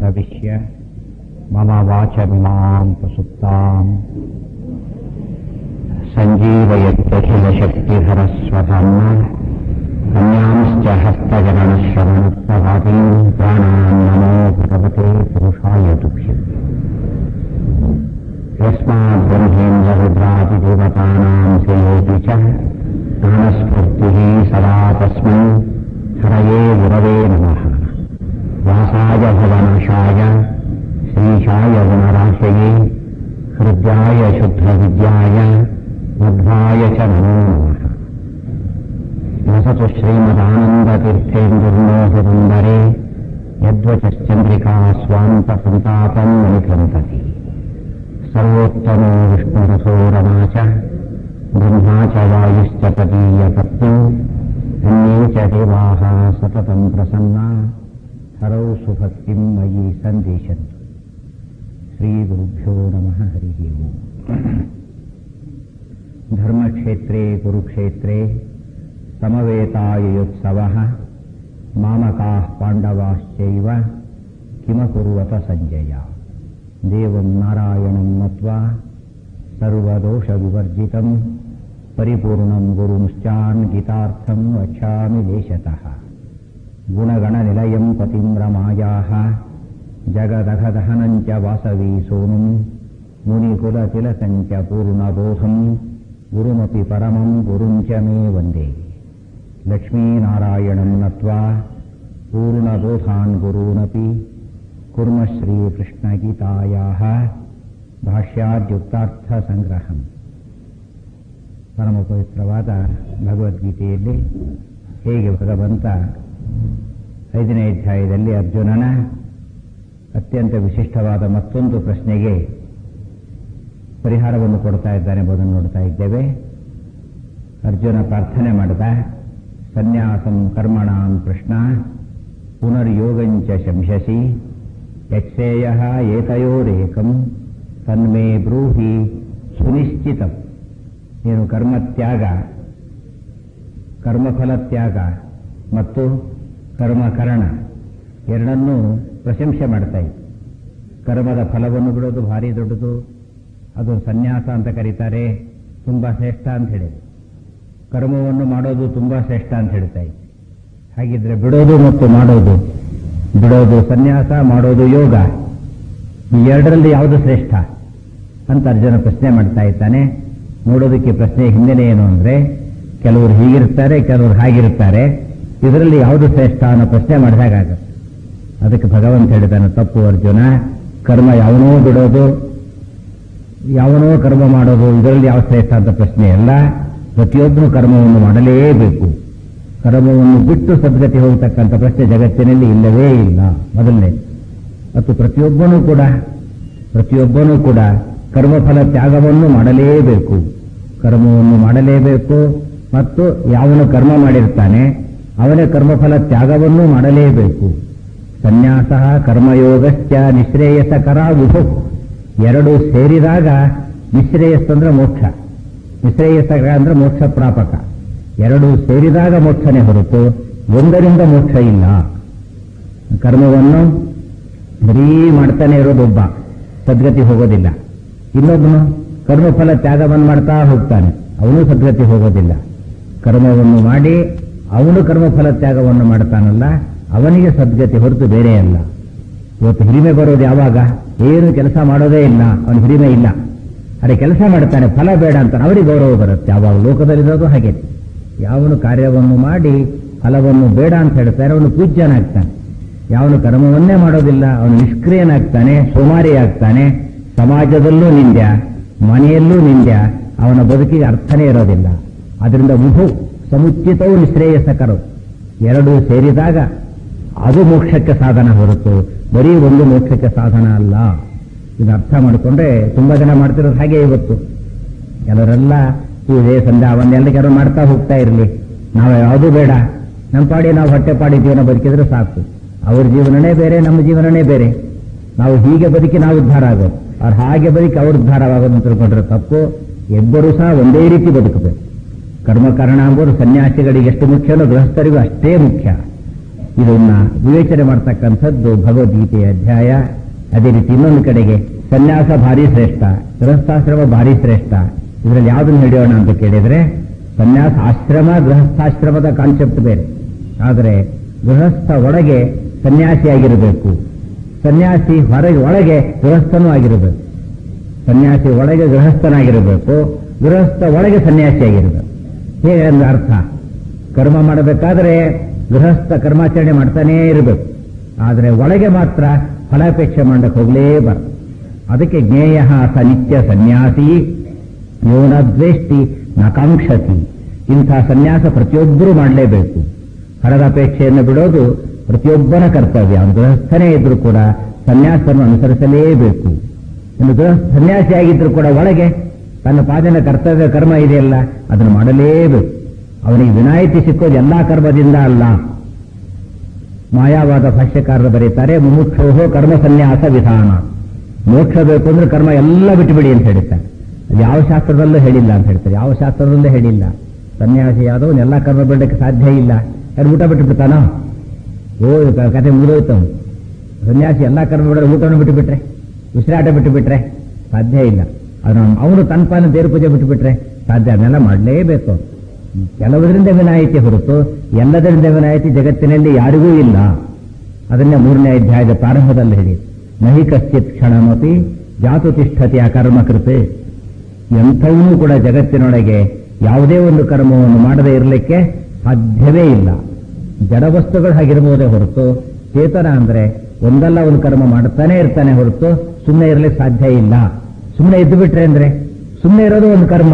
प्रविश्य मम वाचमिमां प्रसुप्ताम् सञ्जीवयत्यखिलशक्तिधरस्वधाम्ना अन्यांश्च हस्तगणश्रवणप्रभातीन् प्राणान् नमो भगवते पुरुषाय तुभ्यम् यस्माद्ब्रह्मेन्द्ररुद्रादिदेवतानां श्रेयोऽपि च ज्ञानस्फूर्तिः सदा तस्मै हरये गुरवे नमः व्यासाय भवनाशाय श्रीशाय गुणराशये हृद्याय शुद्धविद्याय मध्वाय च नमो नमः वसतु श्रीमदानन्दतीर्थेन्दुर्मोहसुन्दरे यद्वचश्चन्द्रिका स्वान्तसन्तापम् मणिग्रन्थति सर्वोत्तमो विष्णुरथो रमा च ब्रह्मा च वायुश्च तदीयपत्नी अन्ये च देवाः सततम् प्रसन्ना हरौ सुभक्तिम् मयि सन्दिशन्तु श्रीगुरुभ्यो नमः हरिः ओम् धर्मक्षेत्रे कुरुक्षेत्रे समवेतायुत्सवः मामकाः पाण्डवाश्चैव किमकुर्वत सञ्जय देवं नारायणं नत्वा सर्वदोषविवर्जितं परिपूर्णं गुरुंश्चान् गीतार्थं वक्ष्यामि देशतः गुणगणनिलयं पतिं रमायाः जगदघदहनं च वासवी सोनुं मुनिकुलतिलकं च पूर्णबोधं गुरुमपि परमं गुरुं च मे वन्दे लक्ष्मीनारायणं नत्वा पूर्णबोधान् गुरूनपि कुर्म ಶ್ರೀಕೃಷ್ಣಗೀತಾಯಾಹ ಭಾಷ್ಯಾದ್ಯುಕ್ತಾರ್ಥಸಂಗ್ರಹಂ ಪರಮ ಪವಿತ್ರವಾದ ಭಗವದ್ಗೀತೆಯಲ್ಲಿ ಹೇಗೆ ಭಗವಂತ ಐದನೇ ಅಧ್ಯಾಯದಲ್ಲಿ ಅರ್ಜುನನ ಅತ್ಯಂತ ವಿಶಿಷ್ಟವಾದ ಮತ್ತೊಂದು ಪ್ರಶ್ನೆಗೆ ಪರಿಹಾರವನ್ನು ಕೊಡ್ತಾ ಇದ್ದಾನೆ ಎಂಬುದನ್ನು ನೋಡ್ತಾ ಇದ್ದೇವೆ ಅರ್ಜುನ ಪ್ರಾರ್ಥನೆ ಮಾಡಿದ ಸನ್ಯಾಸಂ ಕರ್ಮಣಾಂ ಕೃಷ್ಣ ಪುನರ್ಯೋಗಂಚ ಶಂಸಸಿ ಯಕ್ಷೇಯ ಏತಯೋರೇಕಂ ತನ್ಮೇ ಬ್ರೂಹಿ ಸುನಿಶ್ಚಿತಂ ನೀನು ಕರ್ಮತ್ಯಾಗ ಕರ್ಮಫಲ ತ್ಯಾಗ ಮತ್ತು ಕರ್ಮಕರಣ ಎರಡನ್ನೂ ಪ್ರಶಂಸೆ ಮಾಡ್ತಾ ಇದ್ದೆ ಕರ್ಮದ ಫಲವನ್ನು ಬಿಡೋದು ಭಾರಿ ದೊಡ್ಡದು ಅದು ಸನ್ಯಾಸ ಅಂತ ಕರೀತಾರೆ ತುಂಬ ಶ್ರೇಷ್ಠ ಅಂತ ಹೇಳಿದೆ ಕರ್ಮವನ್ನು ಮಾಡೋದು ತುಂಬ ಶ್ರೇಷ್ಠ ಅಂತ ಹೇಳ್ತಾ ಇದ್ದೆ ಹಾಗಿದ್ರೆ ಬಿಡೋದು ಮತ್ತು ಮಾಡೋದು ಬಿಡೋದು ಸನ್ಯಾಸ ಮಾಡೋದು ಯೋಗ ಈ ಎರಡರಲ್ಲಿ ಯಾವುದು ಶ್ರೇಷ್ಠ ಅಂತ ಅರ್ಜುನ ಪ್ರಶ್ನೆ ಮಾಡ್ತಾ ಇದ್ದಾನೆ ನೋಡೋದಕ್ಕೆ ಪ್ರಶ್ನೆ ಹಿಂದೆನೇ ಏನು ಅಂದ್ರೆ ಕೆಲವರು ಹೀಗಿರ್ತಾರೆ ಕೆಲವರು ಹಾಗಿರ್ತಾರೆ ಇದರಲ್ಲಿ ಯಾವುದು ಶ್ರೇಷ್ಠ ಅನ್ನೋ ಪ್ರಶ್ನೆ ಮಾಡಿದಾಗುತ್ತೆ ಅದಕ್ಕೆ ಭಗವಂತ ಹೇಳಿದಾನೆ ತಪ್ಪು ಅರ್ಜುನ ಕರ್ಮ ಯಾವನೋ ಬಿಡೋದು ಯಾವನೋ ಕರ್ಮ ಮಾಡೋದು ಇದರಲ್ಲಿ ಯಾವ ಶ್ರೇಷ್ಠ ಅಂತ ಪ್ರಶ್ನೆ ಅಲ್ಲ ಪ್ರತಿಯೊಬ್ಬನು ಕರ್ಮವನ್ನು ಮಾಡಲೇಬೇಕು ಕರ್ಮವನ್ನು ಬಿಟ್ಟು ಸದ್ಗತಿ ಹೋಗತಕ್ಕಂಥ ಪ್ರಶ್ನೆ ಜಗತ್ತಿನಲ್ಲಿ ಇಲ್ಲವೇ ಇಲ್ಲ ಮೊದಲನೇ ಮತ್ತು ಪ್ರತಿಯೊಬ್ಬನೂ ಕೂಡ ಪ್ರತಿಯೊಬ್ಬನೂ ಕೂಡ ಕರ್ಮಫಲ ತ್ಯಾಗವನ್ನು ಮಾಡಲೇಬೇಕು ಕರ್ಮವನ್ನು ಮಾಡಲೇಬೇಕು ಮತ್ತು ಯಾವನು ಕರ್ಮ ಮಾಡಿರ್ತಾನೆ ಅವನ ಕರ್ಮಫಲ ತ್ಯಾಗವನ್ನು ಮಾಡಲೇಬೇಕು ಸನ್ಯಾಸ ಕರ್ಮಯೋಗಶ್ಚ ನಿಶ್ರೇಯಸ ಕರಾಗುಹು ಎರಡು ಸೇರಿದಾಗ ನಿಶ್ರೇಯಸ್ ಅಂದ್ರೆ ಮೋಕ್ಷ ನಿಶ್ರೇಯಸ ಅಂದ್ರೆ ಮೋಕ್ಷ ಪ್ರಾಪಕ ಎರಡು ಸೇರಿದಾಗ ಮೋಕ್ಷನೇ ಹೊರತು ಒಂದರಿಂದ ಮೋಕ್ಷ ಇಲ್ಲ ಕರ್ಮವನ್ನು ಬರೀ ಮಾಡ್ತಾನೆ ಇರೋದೊಬ್ಬ ಸದ್ಗತಿ ಹೋಗೋದಿಲ್ಲ ಇನ್ನೊಬ್ಬನು ಕರ್ಮಫಲ ತ್ಯಾಗವನ್ನು ಮಾಡ್ತಾ ಹೋಗ್ತಾನೆ ಅವನು ಸದ್ಗತಿ ಹೋಗೋದಿಲ್ಲ ಕರ್ಮವನ್ನು ಮಾಡಿ ಅವನು ಕರ್ಮಫಲ ತ್ಯಾಗವನ್ನು ಮಾಡ್ತಾನಲ್ಲ ಅವನಿಗೆ ಸದ್ಗತಿ ಹೊರತು ಬೇರೆ ಅಲ್ಲ ಇವತ್ತು ಹಿರಿಮೆ ಬರೋದು ಯಾವಾಗ ಏನು ಕೆಲಸ ಮಾಡೋದೇ ಇಲ್ಲ ಅವನು ಹಿರಿಮೆ ಇಲ್ಲ ಅದೇ ಕೆಲಸ ಮಾಡ್ತಾನೆ ಫಲ ಬೇಡ ಅಂತ ಅವರಿಗೆ ಗೌರವ ಬರುತ್ತೆ ಯಾವಾಗ ಲೋಕದಲ್ಲಿರೋದು ಹಾಗೆ ಯಾವನು ಕಾರ್ಯವನ್ನು ಮಾಡಿ ಫಲವನ್ನು ಬೇಡ ಅಂತ ಹೇಳ್ತಾರೆ ಅವನು ಪೂಜ್ಯನಾಗ್ತಾನೆ ಯಾವನು ಕರ್ಮವನ್ನೇ ಮಾಡೋದಿಲ್ಲ ಅವನು ನಿಷ್ಕ್ರಿಯನಾಗ್ತಾನೆ ಸೋಮಾರಿ ಆಗ್ತಾನೆ ಸಮಾಜದಲ್ಲೂ ನಿಂದ್ಯ ಮನೆಯಲ್ಲೂ ನಿಂದ್ಯ ಅವನ ಬದುಕಿಗೆ ಅರ್ಥನೇ ಇರೋದಿಲ್ಲ ಅದರಿಂದ ಉಭು ಸಮುಚಿತವು ನಿಶ್ರೇಯಸಕರು ಎರಡು ಸೇರಿದಾಗ ಅದು ಮೋಕ್ಷಕ್ಕೆ ಸಾಧನ ಹೊರತು ಬರೀ ಒಂದು ಮೋಕ್ಷಕ್ಕೆ ಸಾಧನ ಅಲ್ಲ ಇದು ಅರ್ಥ ಮಾಡಿಕೊಂಡ್ರೆ ತುಂಬಾ ಜನ ಮಾಡ್ತಿರೋದು ಹಾಗೆ ಇವತ್ತು ಕೆಲವರೆಲ್ಲ ಪೂಜೆ ಸಂಧ್ಯಾ ಅವನ್ನೆಲ್ಲ ಕೆಲವರು ಮಾಡ್ತಾ ಹೋಗ್ತಾ ಇರಲಿ ನಾವು ಯಾವುದೂ ಬೇಡ ನಮ್ಮ ಪಾಡಿ ನಾವು ಹೊಟ್ಟೆ ಪಾಡಿ ಜೀವನ ಬದುಕಿದ್ರೆ ಸಾಕು ಅವ್ರ ಜೀವನನೇ ಬೇರೆ ನಮ್ಮ ಜೀವನನೇ ಬೇರೆ ನಾವು ಹೀಗೆ ಬದುಕಿ ನಾವು ಉದ್ಧಾರ ಆಗೋದು ಅವ್ರು ಹಾಗೆ ಬದುಕಿ ಅವ್ರು ಉದ್ಧಾರವಾಗೋದು ಅಂತ ತಿಳ್ಕೊಂಡ್ರೆ ತಪ್ಪು ಇಬ್ಬರೂ ಸಹ ಒಂದೇ ರೀತಿ ಬದುಕಬೇಕು ಕರ್ಮಕಾರಣ ಎಂಬುದು ಸನ್ಯಾಸಿಗಳಿಗೆ ಎಷ್ಟು ಮುಖ್ಯನೋ ಗೃಹಸ್ಥರಿಗೂ ಅಷ್ಟೇ ಮುಖ್ಯ ಇದನ್ನ ವಿವೇಚನೆ ಮಾಡ್ತಕ್ಕಂಥದ್ದು ಭಗವದ್ಗೀತೆಯ ಅಧ್ಯಾಯ ಅದೇ ರೀತಿ ಇನ್ನೊಂದು ಕಡೆಗೆ ಸನ್ಯಾಸ ಭಾರಿ ಶ್ರೇಷ್ಠ ಗೃಹಸ್ಥಾಶ್ರಮ ಭಾರಿ ಶ್ರೇಷ್ಠ ಇದರಲ್ಲಿ ಯಾವುದನ್ನು ಹಿಡಿಯೋಣ ಅಂತ ಕೇಳಿದ್ರೆ ಸನ್ಯಾಸ ಆಶ್ರಮ ಗೃಹಸ್ಥಾಶ್ರಮದ ಕಾನ್ಸೆಪ್ಟ್ ಬೇರೆ ಆದರೆ ಗೃಹಸ್ಥ ಒಳಗೆ ಸನ್ಯಾಸಿಯಾಗಿರಬೇಕು ಸನ್ಯಾಸಿ ಹೊರಗೆ ಒಳಗೆ ಗೃಹಸ್ಥನೂ ಆಗಿರಬೇಕು ಸನ್ಯಾಸಿ ಒಳಗೆ ಗೃಹಸ್ಥನಾಗಿರಬೇಕು ಗೃಹಸ್ಥ ಒಳಗೆ ಸನ್ಯಾಸಿಯಾಗಿರಬೇಕು ಹೇಗೆ ಅಂದ್ರೆ ಅರ್ಥ ಕರ್ಮ ಮಾಡಬೇಕಾದ್ರೆ ಗೃಹಸ್ಥ ಕರ್ಮಾಚರಣೆ ಮಾಡ್ತಾನೇ ಇರಬೇಕು ಆದರೆ ಒಳಗೆ ಮಾತ್ರ ಫಲಾಪೇಕ್ಷೆ ಮಾಡಕ್ಕೆ ಹೋಗಲೇಬಾರದು ಅದಕ್ಕೆ ಜ್ಞೇಯ ಸ ನಿತ್ಯ ಸನ್ಯಾಸಿ ಯೋನದ್ವೇಷ್ಟಿ ನಕಾಂಕ್ಷತಿ ಇಂಥ ಸನ್ಯಾಸ ಪ್ರತಿಯೊಬ್ಬರೂ ಮಾಡಲೇಬೇಕು ಫಲದ ಅಪೇಕ್ಷೆಯನ್ನು ಬಿಡೋದು ಪ್ರತಿಯೊಬ್ಬರ ಕರ್ತವ್ಯ ಅವನು ಗೃಹಸ್ಥನೇ ಇದ್ರೂ ಕೂಡ ಸನ್ಯಾಸವನ್ನು ಅನುಸರಿಸಲೇಬೇಕು ಇನ್ನು ಗೃಹ ಸನ್ಯಾಸಿಯಾಗಿದ್ರೂ ಕೂಡ ಒಳಗೆ ತನ್ನ ಪಾದನ ಕರ್ತವ್ಯ ಕರ್ಮ ಇದೆಯಲ್ಲ ಅದನ್ನು ಮಾಡಲೇಬೇಕು ಅವನಿಗೆ ವಿನಾಯಿತಿ ಸಿಕ್ಕೋದು ಎಲ್ಲಾ ಕರ್ಮದಿಂದ ಅಲ್ಲ ಮಾಯಾವಾದ ಭಾಷ್ಯಕಾರರು ಬರೀತಾರೆ ಮುಮುಕ್ಷೋಹೋ ಕರ್ಮ ಸನ್ಯಾಸ ವಿಧಾನ ಮೋಕ್ಷ ಬೇಕು ಅಂದ್ರೆ ಕರ್ಮ ಎಲ್ಲ ಬಿಟ್ಟುಬಿಡಿ ಅಂತ ಹೇಳ್ತಾರೆ ಅದು ಯಾವ ಶಾಸ್ತ್ರದಲ್ಲೂ ಹೇಳಿಲ್ಲ ಅಂತ ಹೇಳ್ತಾರೆ ಯಾವ ಶಾಸ್ತ್ರದಲ್ಲೂ ಹೇಳಿಲ್ಲ ಸನ್ಯಾಸಿ ಆದವನು ಎಲ್ಲ ಕರ್ಮ ಬಿಡಕ್ಕೆ ಸಾಧ್ಯ ಇಲ್ಲ ಯಾರು ಊಟ ಬಿಟ್ಟು ಬಿಡ್ತಾನೋ ಓ ಕ- ಕತೆ ಮುಗಿದೋಯ್ತು ಅವ್ನು. ಸನ್ಯಾಸಿ ಎಲ್ಲ ಕರ್ಮ ಬಿಡೋದು ಊಟವನ್ನು ಬಿಟ್ಟು ಬಿಟ್ರೆ ಉಸಿರಾಟ ಬಿಟ್ಟು ಬಿಟ್ರೆ ಸಾಧ್ಯ ಇಲ್ಲ ಅವನು ಅವನು ತನ್ನ ಪಾನ ದೇವ್ರ ಪೂಜೆ ಬಿಟ್ಟು ಬಿಟ್ರೆ ಸಾಧ್ಯ ಅದನ್ನೆಲ್ಲ ಮಾಡಲೇಬೇಕು ಕೆಲವರಿಂದ ವಿನಾಯಿತಿ ಹೊರತು ಎಲ್ಲದರಿಂದ ವಿನಾಯಿತಿ ಜಗತ್ತಿನಲ್ಲಿ ಯಾರಿಗೂ ಇಲ್ಲ ಅದನ್ನೇ ಮೂರನೇ ಅಧ್ಯಾಯದ ಪ್ರಾರಂಭದಲ್ಲಿ ಹೇಳಿ ನಹಿ ಕಶ್ಚಿತ್ ಕ್ಷಣಮಪಿ ಜಾತು ತಿಷ್ಠತಿ ಆ ಕರ್ಮ ಕೃತೆ ಎಂಥವೂ ಕೂಡ ಜಗತ್ತಿನೊಳಗೆ ಯಾವುದೇ ಒಂದು ಕರ್ಮವನ್ನು ಮಾಡದೇ ಇರಲಿಕ್ಕೆ ಸಾಧ್ಯವೇ ಇಲ್ಲ ಜಡವಸ್ತುಗಳು ಹಾಗಿರ್ಬೋದೇ ಹೊರತು ಚೇತನ ಅಂದ್ರೆ ಒಂದಲ್ಲ ಒಂದು ಕರ್ಮ ಮಾಡ್ತಾನೆ ಇರ್ತಾನೆ ಹೊರತು ಸುಮ್ಮನೆ ಇರಲಿಕ್ಕೆ ಸಾಧ್ಯ ಇಲ್ಲ ಸುಮ್ಮನೆ ಇದ್ದು ಬಿಟ್ರೆ ಅಂದ್ರೆ ಸುಮ್ಮನೆ ಇರೋದು ಒಂದು ಕರ್ಮ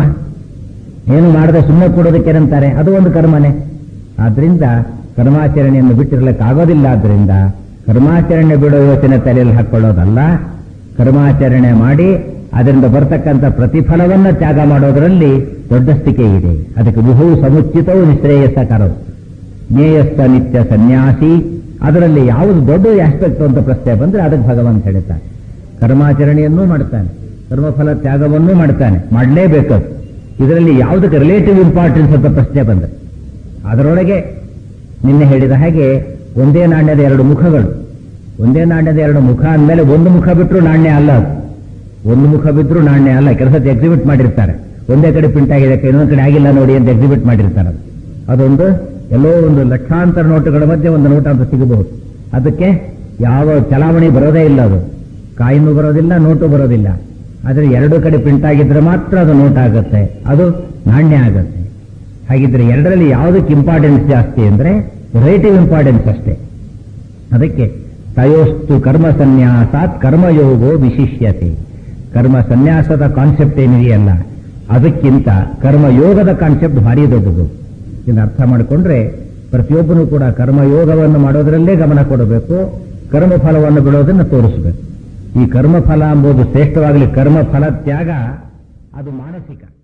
ಏನು ಮಾಡದೆ ಸುಮ್ಮನೆ ಕೊಡೋದಕ್ಕೆ ಏನಂತಾರೆ ಅದು ಒಂದು ಕರ್ಮನೇ ಆದ್ರಿಂದ ಕರ್ಮಾಚರಣೆಯನ್ನು ಬಿಟ್ಟಿರ್ಲಿಕ್ಕೆ ಆಗೋದಿಲ್ಲ ಆದ್ರಿಂದ ಕರ್ಮಾಚರಣೆ ಬಿಡೋ ಯೋಚನೆ ತಲೆಯಲ್ಲಿ ಹಾಕೊಳ್ಳೋದಲ್ಲ ಕರ್ಮಾಚರಣೆ ಮಾಡಿ ಅದರಿಂದ ಬರ್ತಕ್ಕಂಥ ಪ್ರತಿಫಲವನ್ನ ತ್ಯಾಗ ಮಾಡೋದರಲ್ಲಿ ದೊಡ್ಡಸ್ತಿಕೆ ಇದೆ ಅದಕ್ಕೆ ಬಹು ಸಮುಚಿತವು ನಿಶ್ರೇಯಸ್ಸಕರವು ಜ್ಞೇಯಸ್ಥ ನಿತ್ಯ ಸನ್ಯಾಸಿ ಅದರಲ್ಲಿ ಯಾವುದು ದೊಡ್ಡ ಆಸ್ಪೆಕ್ಟ್ ಅಂತ ಪ್ರಶ್ನೆ ಬಂದ್ರೆ ಅದಕ್ಕೆ ಭಗವಂತ ಹೇಳ್ತಾನೆ ಕರ್ಮಾಚರಣೆಯನ್ನೂ ಮಾಡ್ತಾನೆ ಕರ್ಮಫಲ ತ್ಯಾಗವನ್ನೂ ಮಾಡ್ತಾನೆ ಮಾಡಲೇಬೇಕು ಇದರಲ್ಲಿ ಯಾವುದಕ್ಕೆ ರಿಲೇಟಿವ್ ಇಂಪಾರ್ಟೆನ್ಸ್ ಅಂತ ಪ್ರಶ್ನೆ ಬಂದ್ರೆ ಅದರೊಳಗೆ ನಿನ್ನೆ ಹೇಳಿದ ಹಾಗೆ ಒಂದೇ ನಾಣ್ಯದ ಎರಡು ಮುಖಗಳು ಒಂದೇ ನಾಣ್ಯದ ಎರಡು ಮುಖ ಅಂದಮೇಲೆ ಒಂದು ಮುಖ ಬಿಟ್ಟರು ನಾಣ್ಯ ಅಲ್ಲ ಅದು ಒಂದು ಮುಖ ಬಿದ್ದರೂ ನಾಣ್ಯ ಅಲ್ಲ ಕೆಲಸದ ಎಕ್ಸಿಬಿಟ್ ಮಾಡಿರ್ತಾರೆ ಒಂದೇ ಕಡೆ ಪ್ರಿಂಟ್ ಆಗಿದೆ ಇನ್ನೊಂದು ಕಡೆ ಆಗಿಲ್ಲ ನೋಡಿ ಅಂತ ಎಕ್ಸಿಬಿಟ್ ಮಾಡಿರ್ತಾರೆ ಅದು. ಅದೊಂದು ಎಲ್ಲೋ ಒಂದು ಲಕ್ಷಾಂತರ ನೋಟುಗಳ ಮಧ್ಯೆ ಒಂದು ನೋಟ ಅಂತ ಸಿಗಬಹುದು ಅದಕ್ಕೆ ಯಾವ ಚಲಾವಣೆ ಬರೋದೇ ಇಲ್ಲ ಅದು ಕಾಯಿನೂ ಬರೋದಿಲ್ಲ ನೋಟು ಬರೋದಿಲ್ಲ ಆದರೆ ಎರಡು ಕಡೆ ಪ್ರಿಂಟ್ ಆಗಿದ್ರೆ ಮಾತ್ರ ಅದು ನೋಟ್ ಆಗುತ್ತೆ ಅದು ನಾಣ್ಯ ಆಗುತ್ತೆ ಹಾಗಿದ್ರೆ ಎರಡರಲ್ಲಿ ಯಾವುದಕ್ಕೆ ಇಂಪಾರ್ಟೆನ್ಸ್ ಜಾಸ್ತಿ ಅಂದ್ರೆ ರಿಲೇಟಿವ್ ಇಂಪಾರ್ಟೆನ್ಸ್ ಅಷ್ಟೇ ಅದಕ್ಕೆ ತಯೋಸ್ತು ಕರ್ಮ ಸನ್ಯಾಸಾತ್ ಕರ್ಮಯೋಗೋ ವಿಶಿಷ್ಯತೆ ಕರ್ಮ ಸನ್ಯಾಸದ ಕಾನ್ಸೆಪ್ಟ್ ಏನಿದೆಯಲ್ಲ ಅದಕ್ಕಿಂತ ಕರ್ಮಯೋಗದ ಕಾನ್ಸೆಪ್ಟ್ ಭಾರಿ ದೊಡ್ಡದು ಇದನ್ನು ಅರ್ಥ ಮಾಡಿಕೊಂಡ್ರೆ ಪ್ರತಿಯೊಬ್ಬನು ಕೂಡ ಕರ್ಮಯೋಗವನ್ನು ಮಾಡೋದರಲ್ಲೇ ಗಮನ ಕೊಡಬೇಕು ಕರ್ಮಫಲವನ್ನು ಬಿಡೋದನ್ನು ತೋರಿಸಬೇಕು ಈ ಕರ್ಮಫಲ ಎಂಬುದು ಶ್ರೇಷ್ಠವಾಗಲಿ ಕರ್ಮಫಲ ತ್ಯಾಗ ಅದು ಮಾನಸಿಕ